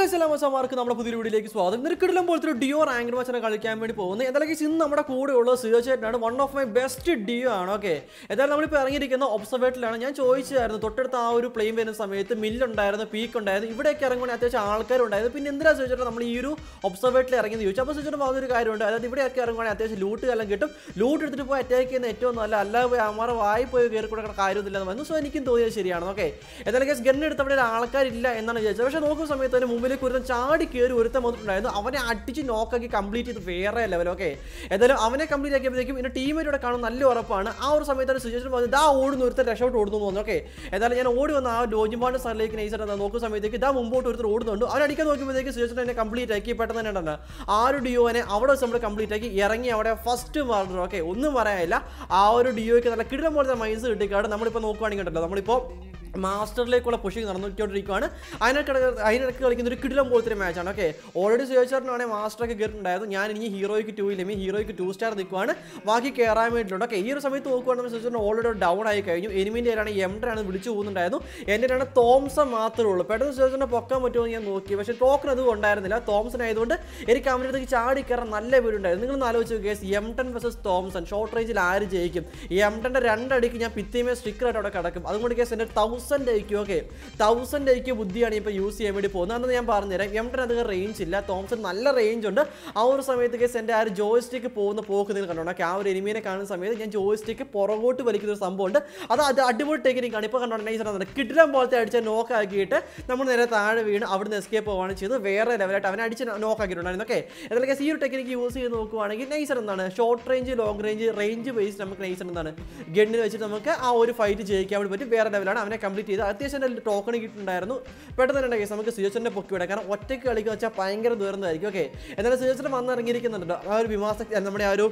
ഗൈസലാമസമാർക്ക് നമ്മുടെ പുതിയ വീഡിയോയിലേക്ക് സ്വാഗതം നിനക്കിടലും പോലത്തെ ഒരു ഡിയോ റാങ്ക് മാച്ചാണ് കളിക്കാൻ വേണ്ടി പോകുന്നത് എന്തായാലും guys, ഇന്ന് നമ്മുടെ കൂടെ ഉള്ളത് സിയോചേട്ടനാണ് one of my best duo ആണ് ഓക്കെ എന്തായാലും നമ്മളിപ്പോൾ ഇറങ്ങിയിരിക്കുന്ന ഒബ്സർവേറ്റിലാണ് ഞാൻ ചോദിച്ചായിരുന്നു തൊട്ടടുത്ത് ആ ഒരു പ്ലെയിൻ വരുന്ന സമയത്ത് മില്ലുണ്ടായിരുന്നു പീക്ക് ഉണ്ടായിരുന്നു ഇവിടെയൊക്കെ ഇറങ്ങുമ്പോൾ അത്യാവശ്യം ആൾക്കാരുണ്ടായിരുന്നു പിന്നെ എന്തിനാ ചോദിച്ചിട്ട് നമ്മൾ ഈ ഒരു ഒബ്സർവേറ്റിൽ ഇറങ്ങിയെന്ന് ചോദിച്ചു അപ്പോൾ ചോദിച്ചിട്ട് അതൊരു കാര്യമുണ്ട് അതായത് ഇവിടെയൊക്കെ ഇറങ്ങുവാണെങ്കിൽ അത്യാവശ്യം ലൂട്ട് എല്ലാം കിട്ടും ലൂട്ട് എടുത്തിട്ട് പോയി അറ്റാക്ക് ചെയ്യുന്ന ഏറ്റവും നല്ല അല്ലാതെ പോയി അമാരെ വായി പോയി കയറി കൊടുക്കുന്ന കാര്യമൊന്നുമില്ലെന്ന് പറഞ്ഞു സോ എനിക്കും തോന്നിയത് ശരിയാണ് ഓക്കെ എന്തായാലും കേസ് ഗൺ എടുത്ത് അവിടെ ഒരു ആൾക്കാരില്ല എന്നാണ് വിചാരിച്ചത് പക്ഷേ നോക്കുന്ന സമയത്ത് തന്നെ മുമ്പിലേക്ക് ഒരുത്തൻ ചാടി കയറി ഒരുത്തൻ വന്നിട്ടുണ്ടായിരുന്നു അവനെ അടിച്ച് നോക്കാക്കി കംപ്ലീറ്റ് ചെയ്ത് വേറെ ലെവൽ ഓക്കെ എന്തായാലും അവനെ കംപ്ലീറ്റ് ആക്കിയപ്പോഴത്തേക്കും പിന്നെ ടീമേറ്റോടെ കാണും നല്ല ഉറപ്പാണ് ആ ഒരു സമയത്താണ് സിറ്റുവേഷൻ പറഞ്ഞത് ഇതാ ഓടുന്നു ഒരുത്തൻ രക്ഷോട്ട് ഓടുന്നു എന്ന് പറഞ്ഞു ഓക്കെ എന്തായാലും ഞാൻ ഓടി വന്ന ആ ഡോജിമാണ്ട് സ്ഥലത്തേക്ക് നൈസായിട്ട് നോക്കുന്ന സമയത്തേക്ക് ഇതാ മുമ്പോട്ട് ഒരുത്തർ ഓടുന്നുണ്ട് അവൻ അടിക്കാൻ നോക്കുമ്പോഴത്തേക്ക് സിറ്റുവേഷൻ എന്നെ കംപ്ലീറ്റ് ആക്കി പെട്ടെന്ന് തന്നെ ഉണ്ടല്ലോ ആ ഒരു ഡിയോനെ അവിടെ വെച്ച് നമ്മൾ കംപ്ലീറ്റ് ആക്കി ഇറങ്ങി അവിടെ ഫസ്റ്റ് മർഡർ ഓക്കെ ഒന്നും പറയാനില്ല ആ ഒരു ഡിയോയ്ക്ക് നല്ല കിടിലം പോലത്തെ മൈൻസ് കിട്ടിക്കാട് നമ്മളിപ്പോൾ നോക്കുവാണെങ്കിൽ ഉണ്ടല്ലോ നമ്മളിപ്പോൾ മാസ്റ്ററിലേക്കുള്ള പുഷിങ് നടന്നുകൊണ്ടിരിക്കുകയാണ് അതിനൊക്കെ അതിനിടയ്ക്ക് കളിക്കുന്ന ഒരു കിടിലം പോലത്തെ ഒരു മാച്ചാണ് ഓക്കെ ഓൾറെഡി സുയോച്ചാറിനാണ് മാസ്റ്ററൊക്കെ കയറിയിട്ടുണ്ടായിരുന്നു ഞാൻ ഇനി ഹീറോയ്ക്ക് ടൂ ഇല്ലെങ്കിൽ ഹീറോയ്ക്ക് ടു സ്റ്റാർ നിൽക്കുവാണ് ബാക്കി കയറാൻ വേണ്ടിയിട്ടുണ്ട് ഓക്കെ ഈ ഒരു സമയത്ത് നോക്കുവാണെങ്കിൽ സുയോച്ചാറിന് ഓൾറെഡി ഡൗൺ ആയി കഴിഞ്ഞു എനിമിൻ്റെ ആണ് എംഡറാണ് വിളിച്ചു പോകുന്നുണ്ടായിരുന്നു എൻ്റെ ആണ് തോംസൺ മാത്രമേ ഉള്ളൂ പെട്ടെന്ന് സുയോച്ചാറിനെ പൊക്കാൻ പറ്റുമോ എന്ന് ഞാൻ നോക്കി പക്ഷേ ടോക്കൺ അത് ഉണ്ടായിരുന്നില്ല തോംസൺ ആയതുകൊണ്ട് എനിക്ക് അവൻ്റെ അടുത്തേക്ക് ചാടി കയറാൻ നല്ല വീടുണ്ടായിരുന്നു നിങ്ങൾ ആലോചിച്ച് guys M ten versus Thompson short റേഞ്ചിൽ ആര് ജയിക്കും ഈ എം ടെൻ്റെ രണ്ടടിക്ക് ഞാൻ പിത്തിയമേ സ്റ്റിക്കറായിട്ട് അവിടെ കിടക്കും അതുകൊണ്ട് കേസ് എൻ്റെ തൗസൻഡ് ആയിരിക്കും ഓക്കെ തൗസൻഡ് ആയിരിക്കും ബുദ്ധിയാണ് ഇപ്പോൾ യൂസ് ചെയ്യാൻ വേണ്ടി പോകുന്നത് അന്ന് ഞാൻ പറഞ്ഞുതരാം എം ടെൻ അധികം റേഞ്ച് ഇല്ല തോംസൺ നല്ല റേഞ്ച് ഉണ്ട് ആ ഒരു സമയത്ത് കേസ് എൻ്റെ ആ ഒരു ജോയിസ്റ്റിക്ക് പോകുന്ന പോക്ക് നിങ്ങൾ കണ്ടോ ആ ഒരു എനിമീനെ കാണുന്ന സമയത്ത് ഞാൻ ജോയിസ്റ്റിക്ക് പുറകോട്ട് വലിക്കുന്ന ഒരു സംഭവമുണ്ട് അത് അത് അടിപൊളി ടെക്നിക്കാണ് ഇപ്പോൾ കണ്ടോ നൈസ് കിട്ടിടം പോലത്തെ അടിച്ച് നോക്ക് ആക്കിയിട്ട് നമ്മൾ നേരെ താഴെ വീണ് അവിടുന്ന് എസ്കേപ്പ് പോവാണ് ചെയ്ത് വേറെ ലെവലായിട്ട് അവനെ അടിച്ച് നോക്ക് ആക്കിയിട്ടുണ്ടായിരുന്നു ഓക്കെ എന്തൊക്കെ ഈ ഒരു ടെക്നിക്ക് യൂസ് ചെയ്ത് നോക്കുവാണെങ്കിൽ നൈസർ എന്താണ് short range long range range base നമുക്ക് നൈസർ എന്താണ് ഗണ്ണിൽ വെച്ചിട്ട് നമുക്ക് ആ ഒരു ഫൈറ്റ് ജയിക്കാൻ വേണ്ടി പറ്റും വേറെ ലെവലാണ് അവനെ കംപ്ലീറ്റ് ചെയ്ത് അത്യാവശ്യം നല്ല ടോക്കൺ കിട്ടുന്നുണ്ടായിരുന്നു പെട്ടെന്ന് തന്നെ കേസ് നമുക്ക് സിയോച്ചറിനെ പൊക്കി വിടാം കാരണം ഒറ്റയ്ക്ക് കളിക്കുക വെച്ചാൽ ഭയങ്കര ദൂരന്നായിരിക്കും ഓക്കെ എന്നാലും സിയോച്ചറിന് വന്നിറങ്ങിയിരിക്കുന്നുണ്ടല്ലോ ആ ഒരു വിമാസ നമ്മുടെ ആ ഒരു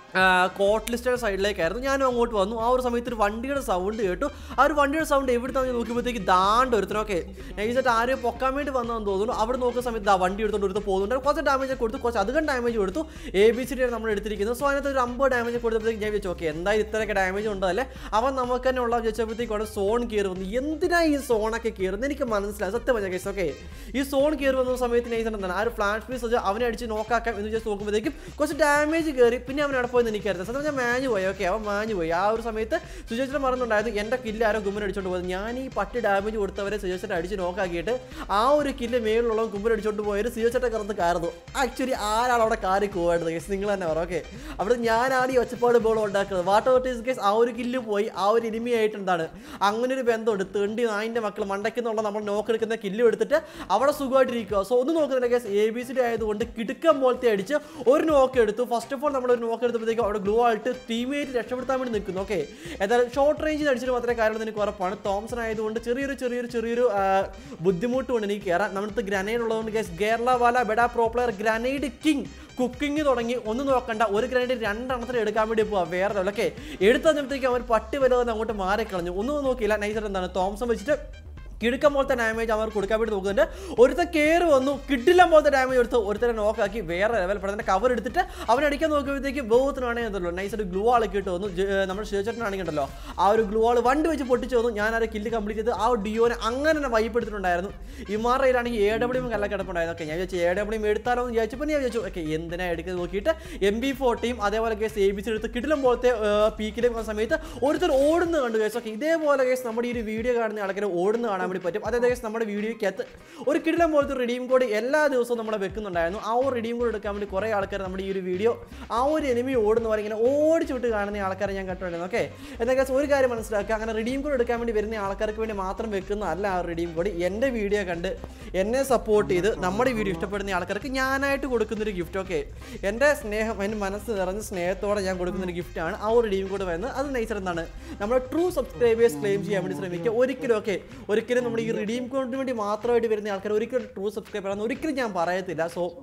കോട്ട് ലിസ്റ്റയുടെ സൈഡിലേക്കായിരുന്നു ഞാനും അങ്ങോട്ട് വന്നു ആ ഒരു സമയത്ത് ഒരു വണ്ടിയുടെ സൗണ്ട് കേട്ടു ആ ഒരു വണ്ടിയുടെ സൗണ്ട് എവിടുത്തെ നോക്കിയപ്പോഴത്തേക്ക് ദാണ്ട് ഒരുത്തനൊക്കെ നൈസായിട്ട് ആരും പൊക്കാൻ വേണ്ടി വന്നതെന്ന് തോന്നുന്നു അവിടെ നോക്കുന്ന സമയത്ത് ആ വണ്ടി എടുത്തുകൊണ്ട് ഒരുത്ത് പോകുന്നുണ്ട് കുറച്ച് ഡാമേജ് കൊടുത്തു കുറച്ച് അധികം ഡാമേജ് കൊടുത്തു എ ബി സി ഡിയാണ് നമ്മൾ എടുത്തിരിക്കുന്നത് സോ അതിനകത്ത് ഒരു അമ്പത് ഡാമേജ് കൊടുത്തപ്പോഴത്തേക്ക് ഞാൻ വിളിച്ചു ഓക്കെ എന്തായാലും ഇത്രയൊക്കെ ഡാമേജ് ഉണ്ടല്ലേ അവൻ നമുക്ക് തന്നെ ഉള്ള വെച്ചപ്പോഴത്തേക്കാണ് സോൺ കയറി വന്നു എന്തിനാ ഈ സോണൊക്കെ കയറുന്നത് എനിക്ക് മനസ്സിലായി സത്യം പറഞ്ഞ കേസ് ഓക്കെ ഈ സോൺ കയറി വന്ന സമയത്ത് നൈസായിട്ട് എന്താണ് ആ ഒരു ഫ്ലാഷ് പീസ് വെച്ച് അവനെ അടിച്ച് നോക്കാക്കാം എന്ന് വിചാരിച്ച് നോക്കുമ്പോഴത്തേക്കും കുറച്ച് ഡാമേജ് കയറി പിന്നെ അവൻ അവിടെ പോയി എനിക്കറിയാം സത്യം ഞാൻ മാഞ്ഞു പോയി ഓക്കെ അവൻ മാഞ്ഞു പോയി ആ ഒരു സമയത്ത് സുജേച്ചിന് പറഞ്ഞിട്ടുണ്ടായിരുന്നു എൻ്റെ കില്ല് ആരോ കുമ്മൻ അടിച്ചോണ്ട് പോയത് ഞാൻ ഈ പട്ടി ഡാമേജ് കൊടുത്തവരെ സുജേച്ചിട്ട് അടിച്ച് നോക്കാക്കിയിട്ട് ആ ഒരു കില്ല് മേളിലുള്ള കുമ്മൻ അടിച്ചോണ്ട് പോയത് സുജേച്ചിട്ട് കറന്ന് കയറുന്നു ആക്ച്വലി ആരാണ് അവിടെ കാറി പോയത് കേസ് നിങ്ങൾ തന്നെ പറ ഓക്കെ അവിടെ ഞാനാണ് ഈ ഒച്ചപ്പാട് ബോൾ ഉണ്ടാക്കുന്നത് വാട്ട് ഔട്ട് ഈസ് കേസ് ആ ഒരു കില്ല് പോയി ആ ഒരു ഇനിമി ആയിട്ട് എന്താണ് അങ്ങനെ ഒരു ബന്ധമുണ്ട് തെണ്ടി നായിൻ്റെ മക്കൾ മണ്ടയ്ക്കുന്നുള്ള നമ്മൾ നോക്കെടുക്കുന്ന കില്ല് എടുത്തിട്ട് അവിടെ സുഖമായിട്ടിരിക്കുക സോ ഒന്ന് നോക്കുന്നില്ല guys A B C D ആയതുകൊണ്ട് കിടുക്കം പോലത്തെ അടിച്ച് ഒരു നോക്ക് എടുത്തു ഫസ്റ്റ് ഓഫ് ഓൾ നമ്മൾ ഒരു നോക്ക് എടുത്തപ്പോഴത്തേക്കും അവിടെ ഗ്ലൂ ആയിട്ട് ടീമേറ്റ് രക്ഷപ്പെടുത്താൻ വേണ്ടി നിൽക്കുന്നു ഓക്കെ ഏതായാലും ഷോർട്ട് റേഞ്ചിൽ അടിച്ചിട്ട് മാത്രമേ കാര്യം എനിക്ക് ഉറപ്പാണ് തോംസൺ ആയതുകൊണ്ട് ചെറിയൊരു ചെറിയൊരു ചെറിയൊരു ആ, ബുദ്ധിമുട്ട് കൊണ്ട് എനിക്ക് കയറാം നമ്മുടെ ഗ്രനേഡ് ഉള്ളതുകൊണ്ട് കേസ് കേരള വാല ബെഡാ pro player grenade king cooking തുടങ്ങി ഒന്നും നോക്കണ്ട ഒരു ഗ്രനേഡ് രണ്ടെണ്ണത്തിന് എടുക്കാൻ വേണ്ടി പോവാ വേറെ ലെവൽ ഓക്കെ എടുത്തപ്പോഴത്തേക്കും അവർ പട്ടി വലുതെന്ന് അങ്ങോട്ട് മാറിക്കളഞ്ഞു ഒന്നും നോക്കിയില്ല നൈസർ എന്താണ് തോംസൺ വെച്ചിട്ട് കിടുക്കം പോലത്തെ ഡാമേജ് അവർ കൊടുക്കാൻ വേണ്ടി നോക്കുന്നുണ്ട് ഒരുത്തൻ കയറി വന്നു കിഡിലം പോലത്തെ ഡാമേജ് എടുത്ത് ഒരുത്തരെ നോക്കാക്കി വേറെ ലെവൽ പെടുന്ന കവർ എടുത്തിട്ട് അവൻ അടിക്കാൻ നോക്കുമ്പോഴത്തേക്ക് ബോധത്തിനാണെങ്കിൽ എന്തല്ലോ നൈസ് ഒരു ഗ്ലൂ ആൾ കിട്ടും വന്നു ജ- ഏർ നമ്മുടെ ഷേച്ചേട്ടനാണെങ്കിൽ ഉണ്ടല്ലോ ആ ഒരു ഗ്ലൂ ആൾ വണ്ടി വെച്ച് പൊട്ടിച്ചു വന്നു ഞാൻ ആ കില്ല് കംപ്ലീറ്റ് ചെയ്ത് ആ ഡിയോനെ അങ്ങനെ തന്നെ വൈപ്പെടുത്തിട്ടുണ്ടായിരുന്നു ഇമാറയിലാണെങ്കിൽ എ ഡബ്ല്യൂ കല്ല കിടപ്പുണ്ടായിരുന്നു ഓക്കെ ഞാൻ വിചാരിച്ചു എ ഡബ്ല്യൂ എടുത്താലോ എന്ന് വിചാരിച്ചപ്പോൾ ഞാൻ വിചാരിച്ചു ഓക്കെ എന്തിനാ എടുക്കുന്നത് നോക്കിയിട്ട് എം ബി ഫോർട്ടിയും അതേപോലെ കേസ് എ ബി സി എടുത്ത് കിടിലം പോലത്തെ പീക്കിലും വന്ന സമയത്ത് ഒരുത്തർ ഓടുന്ന കണ്ടു കേസ് ഓക്കെ ഇതേപോലെ കേസ് നമ്മുടെ ഈ ഒരു വീഡിയോ കാണുന്ന ആൾക്കാർ ഓടുന്ന കാണാൻ വേണ്ടി പറ്റും അതായത് കേസ് നമ്മുടെ വീഡിയോയ്ക്കകത്ത് ഒരു കിടിലം പോലത്തെ റിഡീം കോഡ് എല്ലാ ദിവസവും നമ്മൾ വെക്കുന്നുണ്ടായിരുന്നു ആ ഒരു റിഡീം കോഡ് എടുക്കാൻ വേണ്ടി കുറേ ആൾക്കാർ നമ്മുടെ ഈ ഒരു വീഡിയോ ആ ഒരു എനിമി ഓടുന്ന പോലെ ഇങ്ങനെ ഓടിച്ചു വിട്ട് കാണുന്ന ആൾക്കാരെ ഞാൻ കണ്ടിട്ടുണ്ടായിരുന്നു ഓക്കെ എന്നാൽ കേസ് ഒരു കാര്യം മനസ്സിലാക്കുക അങ്ങനെ റിഡീം കോഡ് എടുക്കാൻ വേണ്ടി വരുന്ന ആൾക്കാർക്ക് വേണ്ടി മാത്രം വെക്കുന്ന അല്ല ആ റിഡീം കോഡ് എൻ്റെ വീഡിയോ കണ്ട് എന്നെ സപ്പോർട്ട് ചെയ്ത് നമ്മുടെ വീഡിയോ ഇഷ്ടപ്പെടുന്ന ആൾക്കാർക്ക് ഞാനായിട്ട് കൊടുക്കുന്നൊരു ഗിഫ്റ്റ് ഓക്കെ എൻ്റെ സ്നേഹം എൻ്റെ മനസ്സ് നിറഞ്ഞ സ്നേഹത്തോടെ ഞാൻ കൊടുക്കുന്നൊരു ഗിഫ്റ്റാണ് ആ ഒരു റിഡീം കോഡ് വരുന്നത് അത് നൈസർ എന്താണ് നമ്മുടെ ട്രൂ സബ്സ്ക്രൈബേഴ്സ് ക്ലെയിം ചെയ്യാൻ വേണ്ടി ശ്രമിക്കുക ഒരിക്കലും ഓക്കെ ഒരിക്കലും നമ്മുടെ ഈ റിഡീം കോഡിന് വേണ്ടി മാത്രമായിട്ട് വരുന്ന ആൾക്കാർ ഒരിക്കലും ട്രൂ സബ്സ്ക്രൈബർ ആണെന്ന് ഒരിക്കലും ഞാൻ പറയത്തില്ല സോ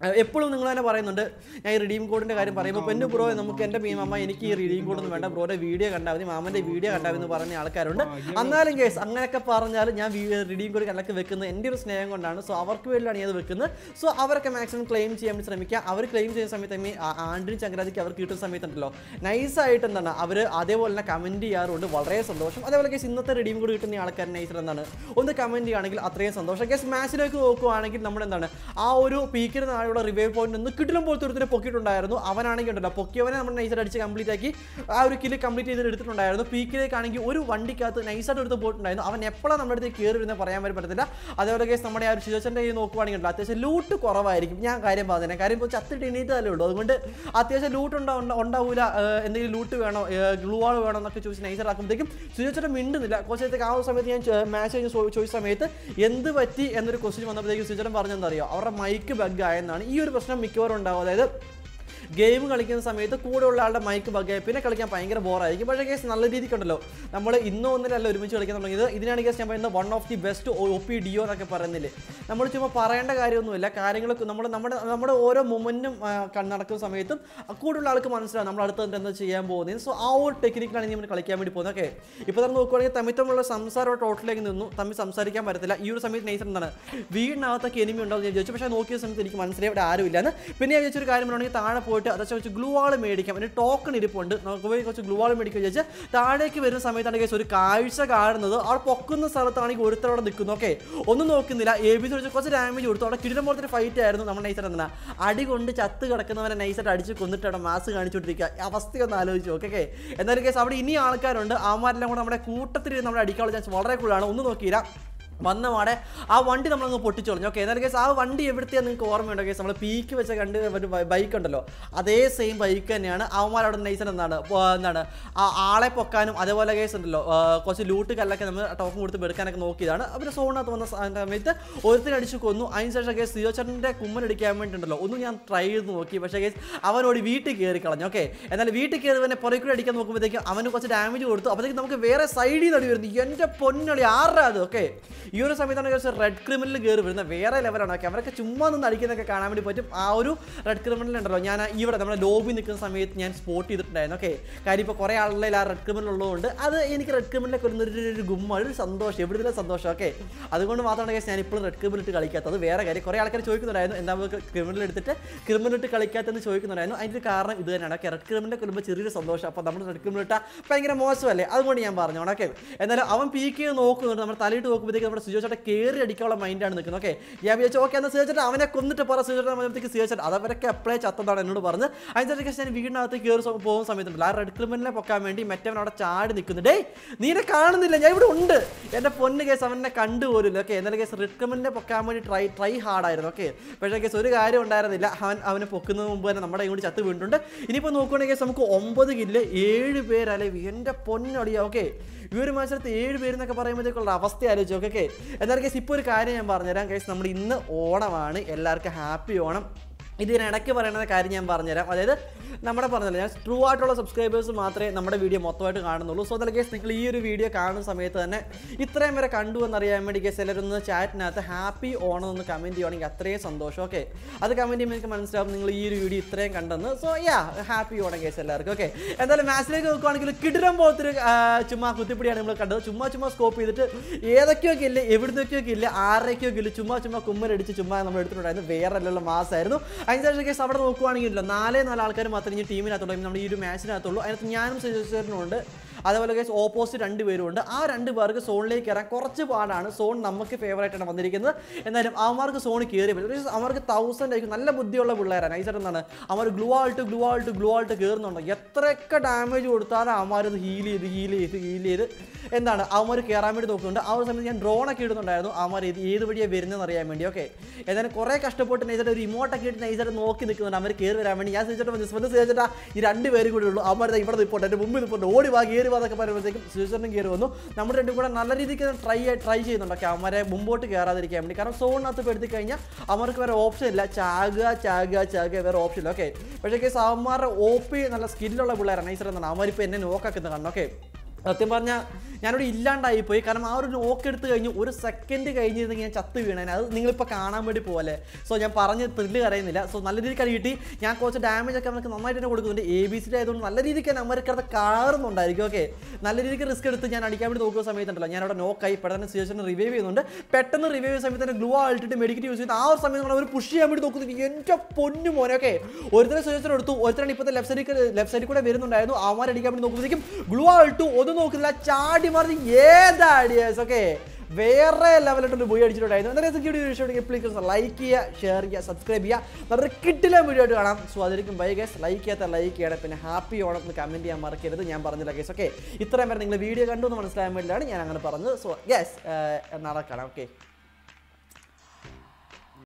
എപ്പോഴും നിങ്ങൾ തന്നെ പറയുന്നുണ്ട് ഞാൻ ഈ റിഡീം കോഡിന്റെ കാര്യം പറയുമ്പോൾ പെണ്ണു ബ്രോ നമുക്ക് എൻ്റെ മീ മാമ എനിക്ക് ഈ റിഡീം കോഡൊന്നും വേണ്ട ബ്രോയുടെ വീഡിയോ കണ്ടാൽ മതി മാമൻ്റെ വീഡിയോ കണ്ടാൽ മതി എന്ന് പറഞ്ഞ ആൾക്കാരുണ്ട് എന്നാലും കേസ് അങ്ങനെയൊക്കെ പറഞ്ഞാൽ ഞാൻ റിഡീം കോഡ് കണക്ക് വെക്കുന്നത് എൻ്റെ ഒരു സ്നേഹം കൊണ്ടാണ് സോ അവർക്ക് വേണ്ടിയാണ് ഞാൻ അത് വെക്കുന്നത് സോ അവരൊക്കെ മാക്സിമം ക്ലെയിം ചെയ്യാൻ വേണ്ടി ശ്രമിക്കുക അവർ ക്ലെയിം ചെയ്യുന്ന സമയത്ത് തന്നെ ആ ആണ്ടിന് ചങ്കരാതിക്ക് അവർക്ക് കിട്ടുന്ന സമയത്തുണ്ടല്ലോ നൈസായിട്ട് എന്താണ് അവർ അതേപോലെ തന്നെ കമൻറ്റ് ചെയ്യാറുണ്ട് വളരെ സന്തോഷം അതേപോലെ കേസ് ഇന്നത്തെ റിഡീം കോഡ് കിട്ടുന്ന ആൾക്കാർ നൈസർ എന്താണ് ഒന്ന് കമൻറ്റ് ചെയ്യുകയാണെങ്കിൽ അത്രയും സന്തോഷം കേസ് മാച്ചിലേക്ക് നോക്കുവാണെങ്കിൽ നമ്മുടെ എന്താണ് ആ ഒരു പീക്കിന് നാളെയുള്ള റിവൈവ് പോയിന്റ് നിന്ന് കിട്ടിലും പോലത്തെ ഒരുത്തിനെ പൊക്കിയിട്ടുണ്ടായിരുന്നു അവനാണെങ്കിൽ ഉണ്ടല്ലോ പൊക്കിയവനെ നമ്മൾ നൈസായിട്ട് അടിച്ച് കംപ്ലീറ്റ് ആക്കി ആ ഒരു കില്ല് കംപ്ലീറ്റ് ചെയ്ത് എടുത്തിട്ടുണ്ടായിരുന്നു പീക്കിലേക്കാണെങ്കിൽ ഒരു വണ്ടിക്കകത്ത് നൈസായിട്ട് എടുത്ത് പോയിട്ടുണ്ടായിരുന്നു അവൻ എപ്പോഴാണ് നമ്മുടെ അടുത്ത് കയറി വരുന്നത് പറയാൻ വേണ്ടി പറ്റത്തില്ല അതേപോലെ കേസ് നമ്മുടെ ആ ഒരു ശിവച്ചൻ്റെ കയ്യിൽ നോക്കുവാണെങ്കിൽ ഉണ്ടല്ലോ, അത്യാവശ്യം ലൂട്ട് കുറവായിരിക്കും ഞാൻ കാര്യം പറഞ്ഞത് കാര്യം ഇപ്പോൾ ചത്തിട്ട് എണീറ്റതല്ലേ ഉള്ളൂ അതുകൊണ്ട് അത്യാവശ്യം ലൂട്ട് ഉണ്ടാ ഉണ്ടാ- ഉണ്ടാവൂല ഏഹ് എന്തെങ്കിലും ലൂട്ട് വേണോ ഗ്ലൂ ആൾ വേണോ എന്നൊക്കെ ചോദിച്ച് നൈസർ ആക്കുമ്പോഴത്തേക്കും സുജോച്ചേട്ടൻ മിണ്ടുന്നില്ല കുറച്ച് നേരത്തേക്ക് ആ ഒരു സമയത്ത് ഞാൻ മാച്ച് കഴിഞ്ഞ് ചോ- ചോദിച്ച സമയത്ത് എന്ത് പറ്റി എന്നൊരു ക്വസ്റ്റ്യൻ വന്നപ്പോഴത്തേക്കും സുജോച്ചൻ പറഞ്ഞെന്താ അറിയോ അവരുടെ മൈക്ക് ബഗ് ആയെന്നാണ് ഈ ഒരു പ്രശ്നം മിക്കവാറും ഉണ്ടാവും അതായത് ഗെയിം കളിക്കുന്ന സമയത്ത് കൂടെ ഉള്ള ആളുടെ മൈക്ക് ബഗ്ഗായി പിന്നെ കളിക്കാൻ ഭയങ്കര ബോറായിരിക്കും പക്ഷേ കേസ് നല്ല രീതിക്കുണ്ടല്ലോ നമ്മൾ ഇന്നോ ഒന്നിലല്ല ഒരുമിച്ച് കളിക്കാൻ തുടങ്ങിയത് ഇതിനാണ് കേസ് ഞാൻ പറയുന്നത് one of the best O P duo എന്നൊക്കെ പറയുന്നില്ലേ നമ്മൾ ചുമ്മാ പറയേണ്ട കാര്യമൊന്നുമില്ല കാര്യങ്ങളൊക്കെ നമ്മൾ നമ്മുടെ നമ്മുടെ ഓരോ മൊമെൻറ്റും നടക്കുന്ന സമയത്തും കൂടെയുള്ള ആൾക്ക് മനസ്സിലാവും നമ്മൾ അടുത്ത് എന്താ ചെയ്യാൻ പോകുന്നത് സോ ആ ഒരു ടെക്നിക്കിലാണ് നമ്മൾ കളിക്കാൻ വേണ്ടി പോകുന്നത് ഓക്കെ ഇപ്പോൾ തന്നെ നോക്കുവാണെങ്കിൽ തമ്മിത്തമ്മിലുള്ള സംസാരം ടോട്ടലിലേക്ക് നിന്നു തമ്മിൽ സംസാരിക്കാൻ പറ്റത്തില്ല ഈ ഒരു സമയത്ത് നൈസർ എന്താണ് വീടിനകത്തൊക്കെ എനിമി ഉണ്ടാവും ഞാൻ ചോദിച്ചു പക്ഷേ നോക്കിയ സമയത്ത് എനിക്ക് മനസ്സിലായി ഇവിടെ ആരുമില്ലാന്ന് പിന്നെ ഞാൻ വിചാരിച്ചൊരു കാര്യം പറയുകയാണെങ്കിൽ താഴെ പോയിട്ട് അതൊക്കെ വെച്ച് ഗ്ലൂ ആൾ മേടിക്കാം അതിന് ടോക്കൺ ഇരിപ്പുണ്ട് നമുക്ക് പോയി കുറച്ച് ഗ്ലൂ ആൾ മേടിക്കുക വിചാരിച്ച് താഴേക്ക് വരുന്ന സമയത്താണ് കേസ് ഒരു കാഴ്ച കാണുന്നത് അവിടെ പൊക്കുന്ന സ്ഥലത്താണെങ്കിൽ ഒരുത്തർ അവിടെ നിൽക്കുന്നു ഓക്കെ ഒന്നും നോക്കുന്നില്ല എ ബി സി വെച്ച് കുറച്ച് ഡാമേജ് കൊടുത്തു അവിടെ കിടിലം പോലത്തെ ഫൈറ്റ് ആയിരുന്നു നമ്മുടെ നൈസർ എന്നാ അടി കൊണ്ട് ചത്ത് കിടക്കുന്നവരെ നൈസായിട്ട് അടിച്ച് കൊന്നിട്ട് അവിടെ മാസ് കാണിച്ചുകൊണ്ടിരിക്കുക ഈ അവസ്ഥയൊന്ന് ആലോചിച്ച് നോക്കെ ഓക്കെ എന്നാലും കേസ് അവിടെ ഇനി ആൾക്കാരുണ്ട് അവന്മാരെല്ലാം കൂടെ നമ്മുടെ കൂട്ടത്തിൽ നമ്മുടെ അടിക്കാനുള്ള ചാൻസ് വളരെ കൂടുതലാണ് ഒന്നും നോക്കിയില്ല വന്ന പാടെ ആ വണ്ടി നമ്മളങ്ങ് പൊട്ടിച്ചു കളഞ്ഞു ഓക്കെ എന്നാലും കേസ് ആ വണ്ടി എവിടുത്തെയാണ് നിങ്ങൾക്ക് ഓർമ്മയുണ്ടോ കേസ് നമ്മൾ പീക്ക് വെച്ച കണ്ട് ഒരു ബൈക്ക് ഉണ്ടല്ലോ അതേ സെയിം ബൈക്ക് തന്നെയാണ് അവന്മാർ അവിടെ നൈസൻ എന്താണ് പോ- എന്താണ് ആ ആളെ പൊക്കാനും അതേപോലെ കേസ് ഉണ്ടല്ലോ ആ, കുറച്ച് ലൂട്ട് കല്ലൊക്കെ നമ്മൾ ടോക്കൺ കൊടുത്ത് എടുക്കാനൊക്കെ നോക്കിയതാണ് അവർ സോണിനകത്ത് വന്ന സ- സമയത്ത് ഒരുത്തിന് അടിച്ച് കൊന്നു അതിന് ശേഷം കേസ് സിയോച്ചറിൻ്റെ കുമ്മൻ അടിക്കാൻ വേണ്ടിയിട്ടുണ്ടല്ലോ ഒന്നും ഞാൻ ട്രൈ ചെയ്ത് നോക്കി പക്ഷേ കേസ് അവനോട് വീട്ടിൽ കയറി കളഞ്ഞു ഓക്കെ എന്നാൽ വീട്ടിൽ കയറി തന്നെ പുറകെ കൂടി അടിക്കാൻ നോക്കുമ്പോഴത്തേക്കും അവന് കുറച്ച് ഡാമേജ് കൊടുത്തു അപ്പോഴത്തേക്ക് നമുക്ക് വേറെ സൈഡിൽ നിന്ന് അടി വരുന്നു എൻ്റെ പൊന്നടി ആറാ അത് ഓക്കെ ഈ ഒരു സമയത്താണ് കുറച്ച് റെഡ് ക്രിമിനൽ കയറി വരുന്നത് വേറെ ലെവലാണ് ഓക്കെ അവരൊക്കെ ചുമ്മാ നിന്ന് അടിക്കുന്നതൊക്കെ കാണാൻ വേണ്ടി പറ്റും ആ ഒരു റെഡ് ക്രിമിനൽ ഉണ്ടല്ലോ ഞാൻ ആ ഇവിടെ നമ്മുടെ ലോബി നിൽക്കുന്ന സമയത്ത് ഞാൻ സ്പോട്ട് ചെയ്തിട്ടുണ്ടായിരുന്നു ഓക്കെ കാര്യം ഇപ്പോൾ കുറേ ആളുടെ ആ റെഡ് ക്രിമിനൽ ഉള്ളതുകൊണ്ട് അത് എനിക്ക് റെഡ് ക്രിമിനലൊക്കെ ഒരു ഒരു- ഒരു ഗുമ്മ ഒരു സന്തോഷം എവിടുത്തെ സന്തോഷം ഓക്കെ അതുകൊണ്ട് മാത്രമാണ് കേസ് ഞാൻ ഇപ്പോഴും റെഡ് ക്രിമിനൽ ഇട്ട് കളിക്കാത്തത് വേറെ കാര്യം കുറേ ആൾക്കാർ ചോദിക്കുന്നുണ്ടായിരുന്നു എന്താ ക്രിമിനൽ എടുത്തിട്ട് ക്രിമിനൽ ഇട്ട് കളിക്കാത്തെന്ന് ചോദിക്കുന്നുണ്ടായിരുന്നു അതിൻ്റെ ഒരു കാരണം ഇത് തന്നെയാണ് ഓക്കെ റെഡ് ക്രിമിനൽ വരുമ്പോൾ ചെറിയൊരു സന്തോഷം അപ്പോൾ നമ്മൾ റെഡ് ക്രിമിനൽ ഇട്ടാൽ ഭയങ്കര മോശമല്ലേ അതുകൊണ്ട് ഞാൻ പറഞ്ഞു ഓക്കെ എന്നാലും അവൻ പീക്ക് ചെയ്ത് നോക്കുന്നുണ്ട് നമ്മൾ തലയിട്ട് നോക്കുമ്പോഴത്തേക്ക് നമ്മുടെ സുജോച്ചേട്ട കയറി അടിക്കാനുള്ള മൈൻഡാണ് നിൽക്കുന്നത് ഓക്കെ ഞാൻ വിചാരിച്ചു ഓക്കെ എന്നാൽ സുജോച്ചേട്ട അവനെ കൊന്നിട്ട് പറ സുജോച്ചേട്ടൻ പറയുമ്പോഴത്തേക്ക് സുജോച്ചേട്ട അതവരൊക്കെ അപ്ലൈ ചത്തതാണ് എന്നോട് പറഞ്ഞ് അതിനകത്തേക്ക് ഞാൻ വീടിനകത്ത് കയറി സ- പോകുന്ന സമയത്തുണ്ടല്ലോ ആ റെഡ് ക്രിമിനലിനെ പൊക്കാൻ വേണ്ടി മറ്റവൻ അവിടെ ചാടി നിൽക്കുന്നു ഡേ നീനെ കാണുന്നില്ല ഞാൻ ഇവിടെ ഉണ്ട് എൻ്റെ പൊന്ന് കേസ് അവനെ കണ്ടുപോലില്ല ഓക്കെ എന്നാലും കേസ് റെഡ് ക്രിമിനലിനെ പൊക്കാൻ വേണ്ടി ട്രൈ ട്രൈ ഹാർഡായിരുന്നു ഓക്കെ പക്ഷേ കേസ് ഒരു കാര്യം ഉണ്ടായിരുന്നില്ല അവൻ അവനെ പൊക്കുന്നതിന് മുമ്പ് തന്നെ നമ്മുടെ ഇങ്ങോട്ട് ചത്ത് വീണിട്ടുണ്ട് ഇനിയിപ്പോൾ നോക്കുകയാണെങ്കിൽ കേസ് നമുക്ക് ഒമ്പത് കില്ല് ഏഴ് പേരല്ലേ എൻ്റെ പൊന്നടിയാ ഓക്കെ ഈ ഒരു മത്സരത്തിൽ ഏഴ് പേരെന്നൊക്കെ പറയുമ്പോഴത്തേക്കുള്ള അവസ്ഥ ആലോചിച്ചു ഓക്കെ എന്നാലും കേസ് ഇപ്പോൾ ഒരു കാര്യം ഞാൻ പറഞ്ഞുതരാം കേസ് നമ്മുടെ ഇന്ന് ഓണമാണ് എല്ലാവർക്കും ഹാപ്പി ഓണം ഇതിനിടയ്ക്ക് പറയുന്ന കാര്യം ഞാൻ പറഞ്ഞുതരാം അതായത് നമ്മുടെ പറഞ്ഞല്ലോ ഞാൻ ട്രൂ ആയിട്ടുള്ള സബ്സ്ക്രൈബേഴ്സ് മാത്രമേ നമ്മുടെ വീഡിയോ മൊത്തമായിട്ട് കാണുന്നുള്ളൂ സോ അതിൽ കേസ് നിങ്ങൾ ഈ ഒരു വീഡിയോ കാണുന്ന സമയത്ത് തന്നെ ഇത്രയും വരെ കണ്ടു എന്നറിയാൻ വേണ്ടി കേസ് എല്ലാവരും ചാറ്റിനകത്ത് ഹാപ്പി ഓണം എന്ന് കമൻറ്റ് ചെയ്യുവാണെങ്കിൽ അത്രയും സന്തോഷം ഓക്കെ അത് കമൻറ്റ് ചെയ്യുമ്പോൾ എനിക്ക് മനസ്സിലാവും നിങ്ങൾ ഈ ഒരു വീഡിയോ ഇത്രയും കണ്ടെന്ന് so ya happy Onam guys എല്ലാവർക്കും ഓക്കെ എന്തായാലും മാച്ചിലേക്ക് നോക്കുവാണെങ്കിൽ കിടിലം പോലത്തെ ഒരു ആ, ചുമ്മാ കുത്തിപ്പിടിയാണ് നമ്മൾ കണ്ടത് ചുമ്മാ ചുമ്മാ സ്കോപ്പ് ചെയ്തിട്ട് ഏതൊക്കെയോ ഇല്ല എവിടുന്നൊക്കെയോ ഇല്ല ആരുടെയൊക്കെയോ ഇല്ല ചുമ്മാ ചുമ്മാ കുമ്മലടിച്ച് ചുമ്മാ നമ്മൾ എടുത്തിട്ടുണ്ടായിരുന്നു വേറെ അല്ലല്ലോ മാസമായിരുന്നു അതിനുശേഷം കേസ് അവിടെ നോക്കുവാണെങ്കിൽ നാലേ നാല് ആൾക്കാർ മാത്രമേ ഈ ടീമിനകത്തുള്ളൂ നമ്മുടെ ഈ ഒരു മാച്ചിനകത്തുള്ളൂ അതിനകത്ത് ഞാനും സജസ്സറിനുണ്ട് അതേപോലെ കേസ് ഓപ്പോസിറ്റ് രണ്ട് പേരും ഉണ്ട് ആ രണ്ട് പേർക്ക് സോണിലേക്ക് കയറാൻ കുറച്ച് പാടാണ് സോൺ നമുക്ക് ഫേവറേറ്റ് ആണ് വന്നിരിക്കുന്നത് എന്നാലും അവന്മാർക്ക് സോണിൽ കയറി പറ്റും ഒരു അവർക്ക് തൗസൻഡ് ആയിരിക്കും നല്ല ബുദ്ധിയുള്ള പിള്ളേരാണ് നൈസർ എന്നാണ് അവർ glue alt glue alt glue alt കയറുന്നുണ്ട് എത്രയൊക്കെ ഡാമേജ് കൊടുത്താലും അവന്മാരത് ഹീൽ ചെയ്ത് ഹീൽ ചെയ്ത് ഹീൽ ചെയ്ത് എന്താണ് അവന്മാർ കയറാൻ വേണ്ടി നോക്കുന്നുണ്ട് ആ ഒരു സമയത്ത് ഞാൻ ഡ്രോണൊക്കെ ഇടുന്നുണ്ടായിരുന്നു അവന്മാർ ഇത് ഏത് വഴിയാണ് വരുന്നതെന്ന് അറിയാൻ വേണ്ടി ഓക്കെ എന്നാലും കുറേ കഷ്ടപ്പെട്ട് നൈസായിട്ട് ഒരു ഇമോട്ടൊക്കെ ഇട്ട് നൈസായിട്ട് നോക്കി നിൽക്കുന്നുണ്ട് അവർ കയറി വരാൻ വേണ്ടി ഞാൻ ചോദിച്ചിട്ട് ജസ്മന്റ് ചോദിച്ചിട്ടാ ഈ രണ്ട് പേരും കൂടി ഉള്ളൂ അവന്മാർ ദാ ഇവിടെ നിൽപ്പുണ്ട് എൻ്റെ മുമ്പിൽ നിൽപ്പുണ്ട് ഓടി വാ കയറി വാ എന്നൊക്കെ പറയുമ്പോഴത്തേക്കും സുചേഷനും കയറി വന്നു നമ്മൾ രണ്ടും കൂടെ നല്ല രീതിക്ക് ട്രൈ ട്രൈ ചെയ്യുന്നുണ്ട് ഓക്കെ അവന്മാരെ മുമ്പോട്ട് കയറാതിരിക്കാൻ വേണ്ടി കാരണം സോണിനകത്ത് പെടുത്തി കഴിഞ്ഞാൽ അവർക്ക് വേറെ ഓപ്ഷൻ ഇല്ല ചാകുക ചാകുക ചാകുക വേറെ ഓപ്ഷൻ ഇല്ല ഓക്കെ പക്ഷേ കേസ് അവന്മാരുടെ ഒ പി നല്ല സ്കില്ലുള്ള പിള്ളേരാണ് നൈസർ എന്നാണ് അവന്മാരിപ്പോൾ എന്നെ നോക്കാക്കുന്നത് കാണണം ഓക്കെ സത്യം പറഞ്ഞാൽ ഞാനിവിടെ ഇല്ലാണ്ടായി പോയി കാരണം ആ ഒരു നോക്ക് എടുത്ത് കഴിഞ്ഞ് ഒരു സെക്കൻഡ് കഴിഞ്ഞിരുന്നെങ്കിൽ ഞാൻ ചത്ത് വീണേനെ അത് നിങ്ങളിപ്പോൾ കാണാൻ വേണ്ടി പോലെ സോ ഞാൻ പറഞ്ഞ് ത്രില്ല് കരയുന്നില്ല സോ നല്ല രീതിക്ക് അടി കിട്ടി ഞാൻ കുറച്ച് ഡാമേജ് ഒക്കെ നമുക്ക് നന്നായിട്ട് തന്നെ കൊടുക്കുന്നുണ്ട് എ ബി സി ആയതുകൊണ്ട് നല്ല രീതിക്ക് തന്നെ അമ്മരക്കടുത്ത് കാറുന്നുണ്ടായിരിക്കും ഓക്കെ നല്ല രീതിക്ക് റിസ്ക് എടുത്ത് ഞാൻ അടിക്കാൻ വേണ്ടി നോക്കുന്ന സമയത്തുണ്ടല്ലോ ഞാൻ അവിടെ നോക്കായി പെട്ടെന്ന് സിറ്റുവേഷൻ റിവൈവ് ചെയ്യുന്നുണ്ട് പെട്ടെന്ന് റിവൈവ് ചെയ്യുന്ന സമയത്ത് തന്നെ ഗ്ലൂ ആൾട്ടിട്ട് മെഡിക്കറ്റ് യൂസ് ചെയ്യുന്ന ആ ഒരു സമയത്ത് നമ്മൾ അവർ പുഷ് ചെയ്യാൻ വേണ്ടി നോക്കുന്നുണ്ട് എൻ്റെ പൊന്നു മോനെ ഓക്കെ ഒരുത്തരെ സിറ്റുവേഷൻ എടുത്തു ഒരുത്തരാണ് ഇപ്പോഴത്തെ ലെഫ്റ്റ് സൈഡിൽ ലെഫ്റ്റ് സൈഡിൽ കൂടെ വരുന്നുണ്ടായിരുന്നു അവന്മാർ അടിക്കാൻ വേണ്ടി നോക്കുമ്പോഴേക്കും ഗ്ലൂ ആൾട്ടു ഒന്നും നോക്കുന്നില്ല ചാടി മറിഞ്ഞ് ഏതാ അടിയേഴ്സ് ഓക്കെ വേറെ ലെവലായിട്ടൊരു പോയി അടിച്ചിട്ടുണ്ടായിരുന്നു എന്തായാലും വീഡിയോ ഇഷ്ടമെങ്കിൽ പ്ലീസ് ലൈക്ക് ചെയ്യുക ഷെയർ ചെയ്യുക സബ്സ്ക്രൈബ് ചെയ്യുക നല്ല കിട്ടില്ല വീഡിയോ ആയിട്ട് കാണാം സോ അതിലേക്കും ബൈ ഗേസ് ലൈക്ക് ചെയ്യാത്ത ലൈക്ക് ചെയ്യണം പിന്നെ ഹാപ്പി ഓണം എന്ന് കമൻറ്റ് ചെയ്യാൻ മറക്കരുത് ഞാൻ പറഞ്ഞില്ല ഗേസ് ഓക്കെ ഇത്രയും പേര് നിങ്ങൾ വീഡിയോ കണ്ടു എന്ന് മനസ്സിലാൻ വേണ്ടിയിട്ടാണ് ഞാൻ അങ്ങനെ പറഞ്ഞത് സോ യെസ് നാളെ കാണാം ഓക്കെ